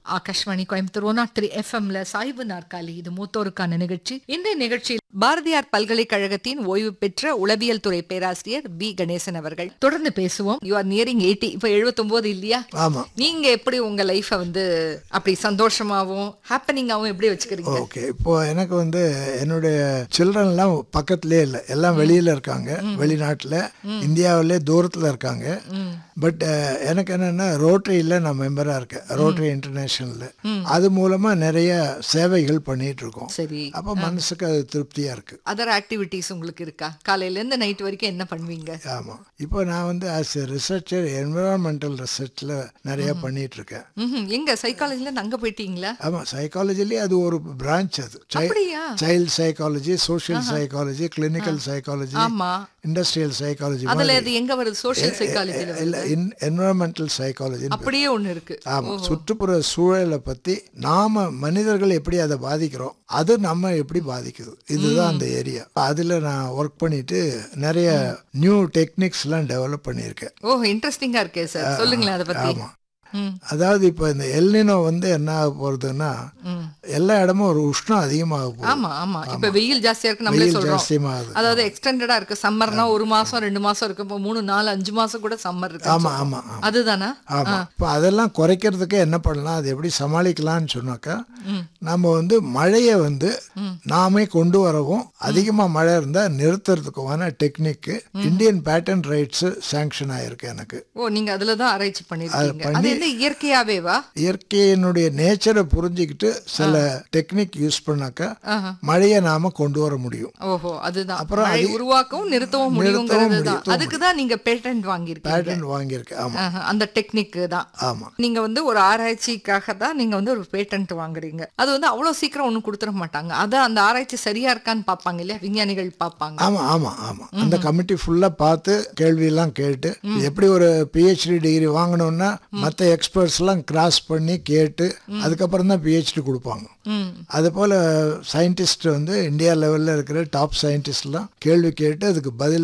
Akashvani Coimbatore one nought three எஃப்எம்ல சாய்வு நாற்காலி இது மூத்தோருக்கான நிகழ்ச்சி இந்த நிகழ்ச்சியில் பாரதியார் பல்கலைக்கழகத்தின் ஓய்வு பெற்ற உளவியல் துறை பேராசிரியர் பி கணேசன் அவர்கள் தொடர்ந்து பேசுவோம் யூ ஆர் நியரிங் எயிட்டி இப்ப 79 இல்லையா ஆமாம் நீங்க எப்படி உங்க லைஃப வந்து அப்படி சந்தோஷமாவும் ஹாப்பனிங்காவும் எப்படி வச்சுக்கிறீங்க ஓகே இப்போ எனக்கு வந்து என்னுடைய சில்ட்ரன்லாம் பக்கத்துலேயே இல்லை எல்லாம் வெளியில் இருக்காங்க வெளிநாட்டில் இந்தியாவிலே தூரத்தில் இருக்காங்க பட் எனக்கு என்னென்னா ரோட்டரியில் நான் மெம்பராக இருக்கேன் ரோட்டரி இன்டர்நேஷனலில் அது மூலமாக நிறைய சேவைகள் பண்ணிட்டு இருக்கோம் சரி அப்போ மனசுக்கு அது திருப்தியாக இருக்குது அதர் ஆக்டிவிட்டீஸ் உங்களுக்கு இருக்கா காலையில இருந்து நைட் வரைக்கும் என்ன பண்ணுவீங்க ஆமாம் இப்போ நான் வந்து ஆஸ் எ ரிசர்ச்சர் என்விரான்மெண்டல் ரிசர்ச்சில் நிறைய பண்ணிட்டு இருக்கேன் ம்ஹும். எங்க சைக்காலஜில இருந்து அங்க போயிட்டீங்களா ஆமாம் சைக்காலஜிலேயே அது ஒரு பிரான்ச் அது அப்படியா child psychology social psychology clinical psychology ஆமா இண்டஸ்ட்ரியல் சைக்காலஜி அதுல அது எங்க வருது சோஷியல் சைக்காலஜில இல்லை என்விரான்மெண்டல் சைக்காலஜி அப்படியே ஒண்ணு இருக்கு ஆமாம் சுற்றுப்புற சூழலை பற்றி நாம மனிதர்கள் எப்படி அதை பாதிக்கிறோம் அது நம்ம எப்படி பாதிக்குது இதுதான் அந்த ஏரியா அதில் நான் ஒர்க் பண்ணிட்டு நிறைய நியூ டெக்னிக்ஸ்லாம் டெவலப் பண்ணியிருக்கேன் ஓ இன்ட்ரெஸ்டிங்கா இருக்கே சார் சொல்லுங்களேன் அதை பத்தி ஆமாம் ம். அதாவது இப்போ இந்த எல்னினோ வந்து என்ன ஆக போகிறதுன்னா ம். எல்லா இடமும் ஒரு உஷ்ணம் அதிகமாக போகுது ஆமா ஆமா இப்ப வெயில் ஜாஸ்தியா இருக்கு நம்மளே வெயில் சொல்றோம் ஜாஸ்தியமாகுது அதாவது எக்ஸ்டெண்டடா இருக்கு சம்மர்னா ஒரு மாசம் ரெண்டு மாசம் இருக்கு இப்போ மூணு நாலு அஞ்சு மாசம் கூட சம்மர் இருக்கு ஆமாம் ஆமாம் ஆமாம் அதுதானா ஆமாம் இப்போ அதெல்லாம் குறைக்கிறதுக்கு என்ன பண்ணலாம் அது எப்படி சமாளிக்கலாம்னு சொன்னாக்கா நம்ம வந்து மழையை வந்து நாமே கொண்டு வரவும் அதிகமாக மழை இருந்தால் நிறுத்துறதுக்குமான டெக்னிக்கு இந்தியன் பேட்டன் ரைட்ஸு சேங்ஷன் ஆயிருக்கு எனக்கு ஓ நீங்க அதுலதான் ஆராய்ச்சி பண்ணிருக்கீங்க அது என்ன இயற்கையாவேவா இயற்கையினுடைய நேச்சரை புரிஞ்சுக்கிட்டு சில டெக்னிக் யூஸ் பண்ணாக்கா ஆஹா. மழையை நாம கொண்டு வர முடியும் ஓஹோ அதுதான் அப்புறம் மழை உருவாக்கவும் நிறுத்தவும் முடியுங்கிறது தான் நிறுத்தவும் அதுக்கு தான் நீங்க பேட்டன்ட் வாங்கியிருக்கீங்க பேட்டன் வாங்கியிருக்கு ஆமாம் ஆஹா, அந்த டெக்னிக் தான் ஆமாம் நீங்க வந்து ஒரு ஆராய்ச்சிக்காக தான் நீங்க வந்து ஒரு பேட்டன்ட் வாங்குறீங்க அது வந்து அவ்வளவு சீக்கிரம் ஒண்ணும் கொடுத்துட மாட்டாங்க அது அந்த ஆராய்ச்சி சரியா இருக்கான்னு பார்ப்பாங்க இல்லையா விஞ்ஞானிகள் பார்ப்பாங்க ஆமாம் ஆமாம் ஆமாம் அந்த கமிட்டி ஃபுல்லாக பார்த்து கேள்வியெல்லாம் கேட்டு எப்படி ஒரு பிஹெச்டி டிகிரி வாங்கணும்னா மற்ற எக்ஸ்பர்ட்ஸ்லாம் கிராஸ் பண்ணி கேட்டு அதுக்கப்புறம் தான் பிஹெச்டி கொடுப்பாங்க ம் அது போல் சயின்டிஸ்ட் வந்து இந்தியா லெவலில் இருக்கிற டாப் சயின்டிஸ்ட்லாம் கேள்வி கேட்டு அதுக்கு பதில்